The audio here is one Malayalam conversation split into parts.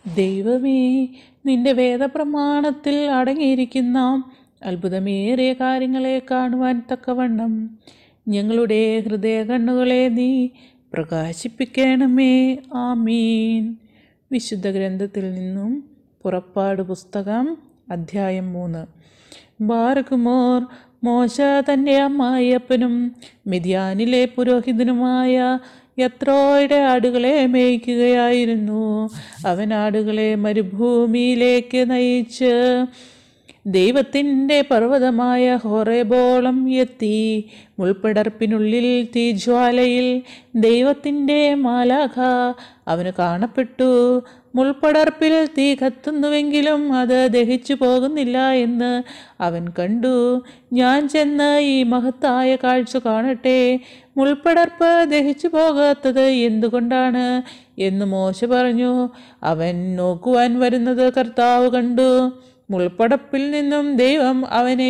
ദൈവമേ നിന്റെ വേദപ്രമാണത്തിൽ അടങ്ങിയിരിക്കുന്ന അത്ഭുതമേറിയ കാര്യങ്ങളെ കാണുവാൻ തക്കവണ്ണം ഞങ്ങളുടെ ഹൃദയ കണ്ണുകളെ നീ പ്രകാശിപ്പിക്കണമേ ആമീൻ വിശുദ്ധ ഗ്രന്ഥത്തിൽ നിന്നും പുറപ്പാട് പുസ്തകം അധ്യായം മൂന്ന് ബാറക്കുമോർ മോശ തൻ്റെ അമ്മായിയപ്പനും മിഥ്യാനിലെ പുരോഹിതനുമായ യത്രോയുടെ ആടുകളെ മേയ്ക്കുകയായിരുന്നു അവൻ ആടുകളെ മരുഭൂമിയിലേക്ക് നയിച്ച് ദൈവത്തിൻ്റെ പർവ്വതമായ ഹൊറേബോളം എത്തി മുൾപ്പടർപ്പിനുള്ളിൽ തീജ്വാലയിൽ ദൈവത്തിൻ്റെ മാലാഖ അവന് കാണപ്പെട്ടു മുൾപ്പടർപ്പിൽ തീ കത്തുന്നുവെങ്കിലും അത് ദഹിച്ചു പോകുന്നില്ല എന്ന് അവൻ കണ്ടു ഞാൻ ചെന്ന് ഈ മഹത്തായ കാഴ്ച കാണട്ടെ മുൾപ്പടർപ്പ് ദഹിച്ചു പോകാത്തത് എന്തുകൊണ്ടാണ് എന്ന് മോശ പറഞ്ഞു അവൻ നോക്കുവാൻ വരുന്നത് കർത്താവ് കണ്ടു മുൾപ്പടപ്പിൽ നിന്നും ദൈവം അവനെ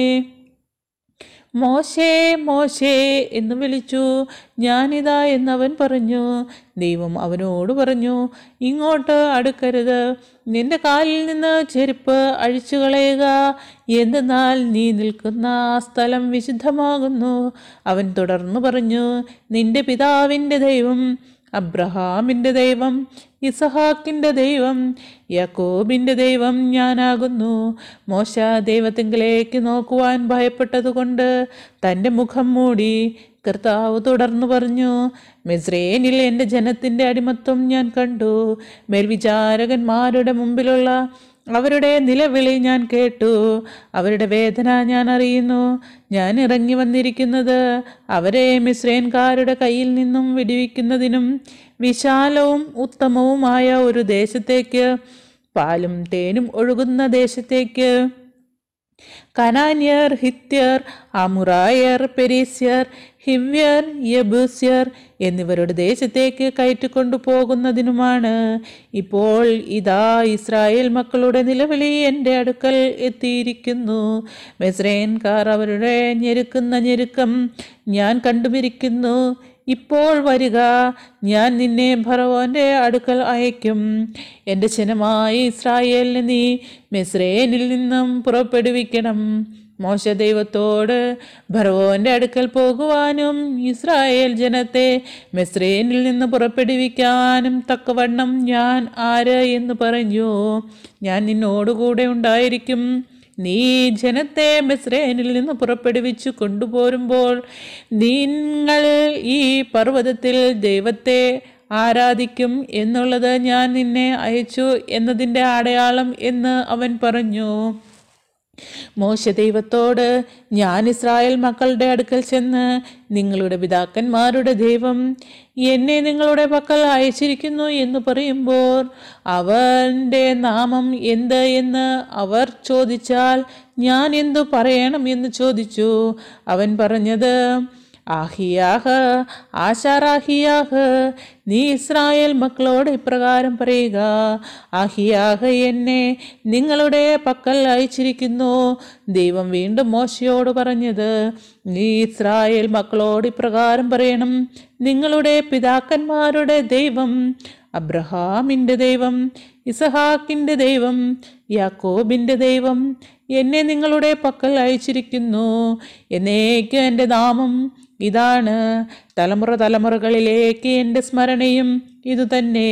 മോശേ മോശേ എന്ന് വിളിച്ചു ഞാനിതാ എന്നവൻ പറഞ്ഞു ദൈവം അവനോട് പറഞ്ഞു ഇങ്ങോട്ട് അടുക്കരുത് നിന്റെ കാലിൽ നിന്ന് ചെരുപ്പ് അഴിച്ചു കളയുക എന്തെന്നാൽ നീ നിൽക്കുന്ന ആ സ്ഥലം വിശുദ്ധമാകുന്നു അവൻ തുടർന്നു പറഞ്ഞു നിന്റെ പിതാവിൻ്റെ ദൈവം അബ്രഹാമിൻ്റെ ദൈവം ഇസഹാക്കിൻ്റെ ദൈവം യാക്കോബിൻ്റെ ദൈവം ഞാനാകുന്നു മോശ ദൈവത്തിങ്കിലേക്ക് നോക്കുവാൻ ഭയപ്പെട്ടതുകൊണ്ട് തൻ്റെ മുഖം മൂടി കർത്താവ് തുടർന്നു പറഞ്ഞു മിസ്രേനിൽ എൻ്റെ ജനത്തിൻ്റെ അടിമത്വം ഞാൻ കണ്ടു മേൽവിചാരകന്മാരുടെ മുമ്പിലുള്ള അവരുടെ നിലവിളി ഞാൻ കേട്ടു അവരുടെ വേദന ഞാൻ അറിയുന്നു ഞാൻ ഇറങ്ങി വന്നിരിക്കുന്നത് അവരെ മിശ്രേൻകാരുടെ കയ്യിൽ നിന്നും വിടുവിക്കുന്നതിനും വിശാലവും ഉത്തമവുമായ ഒരു ദേശത്തേക്ക് പാലും തേനും ഒഴുകുന്ന ദേശത്തേക്ക് കനാന്യർ ഹിത്യർ അമുറായർ പെരീസ്യർ ഹിവ്യർ യബൂസ്യർ എന്നിവരുടെ ദേശത്തേക്ക് കയറ്റിക്കൊണ്ടു പോകുന്നതിനുമാണ് ഇപ്പോൾ ഇതാ ഇസ്രായേൽ മക്കളുടെ നിലവിളി എൻ്റെ അടുക്കൽ എത്തിയിരിക്കുന്നു മെസ്രേൻകാർ അവരുടെ ഞെരുക്കുന്ന ഞെരുക്കം ഞാൻ കണ്ടുമിരിക്കുന്നു ഇപ്പോൾ വരിക ഞാൻ നിന്നെ ഭറവോൻ്റെ അടുക്കൽ അയക്കും എൻ്റെ ജനമായി ഇസ്രായേലിനെ നീ മെസ്രേനിൽ നിന്നും പുറപ്പെടുവിക്കണം മോശ ദൈവത്തോട് ഭറവോൻ്റെ അടുക്കൽ പോകുവാനും ഇസ്രായേൽ ജനത്തെ മെസ്രേനിൽ നിന്ന് പുറപ്പെടുവിക്കാനും തക്കവണ്ണം ഞാൻ ആര് എന്ന് പറഞ്ഞു ഞാൻ നിന്നോടുകൂടെ ഉണ്ടായിരിക്കും നീ ജനത്തെ മിസ്രേനിൽ നിന്ന് പുറപ്പെടുവിച്ചു കൊണ്ടുപോരുമ്പോൾ നിങ്ങൾ ഈ പർവ്വതത്തിൽ ദൈവത്തെ ആരാധിക്കും എന്നുള്ളത് ഞാൻ നിന്നെ അയച്ചു എന്നതിൻ്റെ അടയാളം എന്ന് അവൻ പറഞ്ഞു മോശ ദൈവത്തോട് ഞാൻ ഇസ്രായേൽ മക്കളുടെ അടുക്കൽ ചെന്ന് നിങ്ങളുടെ പിതാക്കന്മാരുടെ ദൈവം എന്നെ നിങ്ങളുടെ പക്കൽ അയച്ചിരിക്കുന്നു എന്ന് പറയുമ്പോൾ അവൻ്റെ നാമം എന്ത് എന്ന് അവർ ചോദിച്ചാൽ ഞാൻ എന്തു പറയണം എന്ന് ചോദിച്ചു അവൻ പറഞ്ഞത് ആഹിയാഹ് ആശാറാഹിയാഹ് നീ ഇസ്രായേൽ മക്കളോട് ഇപ്രകാരം പറയുക ആഹിയാഹ് എന്നെ നിങ്ങളുടെ പക്കൽ അയച്ചിരിക്കുന്നു ദൈവം വീണ്ടും മോശയോട് പറഞ്ഞത് നീ ഇസ്രായേൽ മക്കളോട് ഇപ്രകാരം പറയണം നിങ്ങളുടെ പിതാക്കന്മാരുടെ ദൈവം അബ്രഹാമിൻ്റെ ദൈവം ഇസഹാക്കിൻ്റെ ദൈവം യാക്കോബിൻ്റെ ദൈവം എന്നെ നിങ്ങളുടെ പക്കൽ അയച്ചിരിക്കുന്നു എന്നേക്കും എൻ്റെ നാമം ഇതാണ് തലമുറ തലമുറകളിലേക്ക് എൻ്റെ സ്മരണയും ഇതുതന്നെ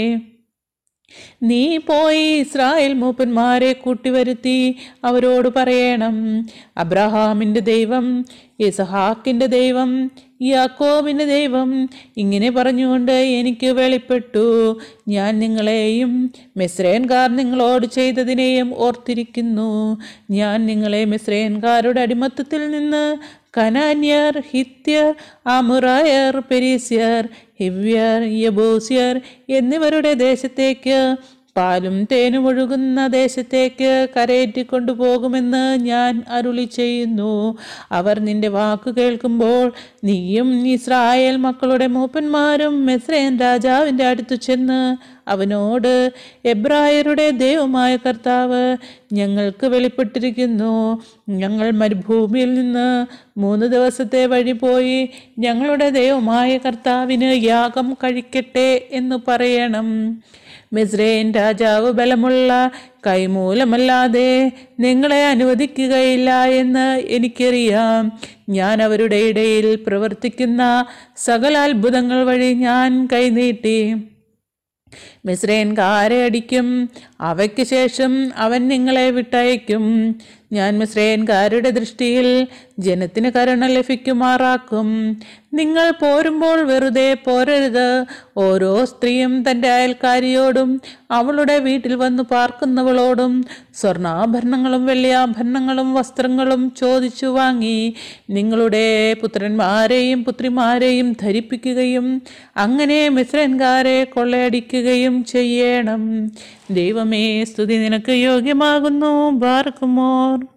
നീ പോയി ഇസ്രായേൽ മൂപ്പന്മാരെ കൂട്ടിവരുത്തി അവരോട് പറയണം അബ്രഹാമിൻ്റെ ദൈവം ഇസഹാക്കിൻ്റെ ദൈവം യാക്കോബിൻ്റെ ദൈവം ഇങ്ങനെ പറഞ്ഞുകൊണ്ട് എനിക്ക് വെളിപ്പെട്ടു ഞാൻ നിങ്ങളെയും മിസ്രേൻകാർ നിങ്ങളോട് ചെയ്തതിനെയും ഓർത്തിരിക്കുന്നു ഞാൻ നിങ്ങളെ മിസ്രേൻകാരുടെ അടിമത്തത്തിൽ നിന്ന് കനാന്യർ ഹിത്യർ അമുറായർ പെരീസ്യർ ഹിവ്യർ യബൂസ്യർ എന്നിവരുടെ ദേശത്തേക്ക് പാലും തേനും ഒഴുകുന്ന ദേശത്തേക്ക് കരയേറ്റിക്കൊണ്ടുപോകുമെന്ന് ഞാൻ അരുളി ചെയ്യുന്നു അവർ നിന്റെ വാക്ക് കേൾക്കുമ്പോൾ നീയും ഇസ്രായേൽ മക്കളുടെ മൂപ്പന്മാരും മെസ്രേൻ രാജാവിൻ്റെ അടുത്തു ചെന്ന് അവനോട് എബ്രായരുടെ ദൈവമായ കർത്താവ് ഞങ്ങൾക്ക് വെളിപ്പെട്ടിരിക്കുന്നു ഞങ്ങൾ മരുഭൂമിയിൽ നിന്ന് മൂന്ന് ദിവസത്തെ വഴി പോയി ഞങ്ങളുടെ ദൈവമായ കർത്താവിന് യാഗം കഴിക്കട്ടെ എന്ന് പറയണം മിസ്രൈൻ രാജാവ് ബലമുള്ള കൈമൂലമല്ലാതെ നിങ്ങളെ അനുവദിക്കുകയില്ല എന്ന് എനിക്കറിയാം ഞാൻ അവരുടെ ഇടയിൽ പ്രവർത്തിക്കുന്ന സകല അത്ഭുതങ്ങൾ വഴി ഞാൻ കൈനീട്ടി മിശ്രയൻകാരെ അടിക്കും അവയ്ക്ക് ശേഷം അവൻ നിങ്ങളെ വിട്ടയക്കും ഞാൻ മിശ്രയൻകാരുടെ ദൃഷ്ടിയിൽ ജനത്തിന് കരുണ ലഭിക്കുമാറാക്കും നിങ്ങൾ പോരുമ്പോൾ വെറുതെ പോരരുത് ഓരോ സ്ത്രീയും തൻ്റെ അയൽക്കാരിയോടും അവളുടെ വീട്ടിൽ വന്ന് പാർക്കുന്നവളോടും സ്വർണ്ണാഭരണങ്ങളും വെള്ളിയാഭരണങ്ങളും വസ്ത്രങ്ങളും ചോദിച്ചു വാങ്ങി നിങ്ങളുടെ പുത്രന്മാരെയും പുത്രിമാരെയും ധരിപ്പിക്കുകയും അങ്ങനെ മിശ്രൻകാരെ കൊള്ളയടിക്കുകയും ചെയ്യണം ദൈവമേ സ്തുതി നിനക്ക് യോഗ്യമാകുന്നു ബാർക്കുമോർ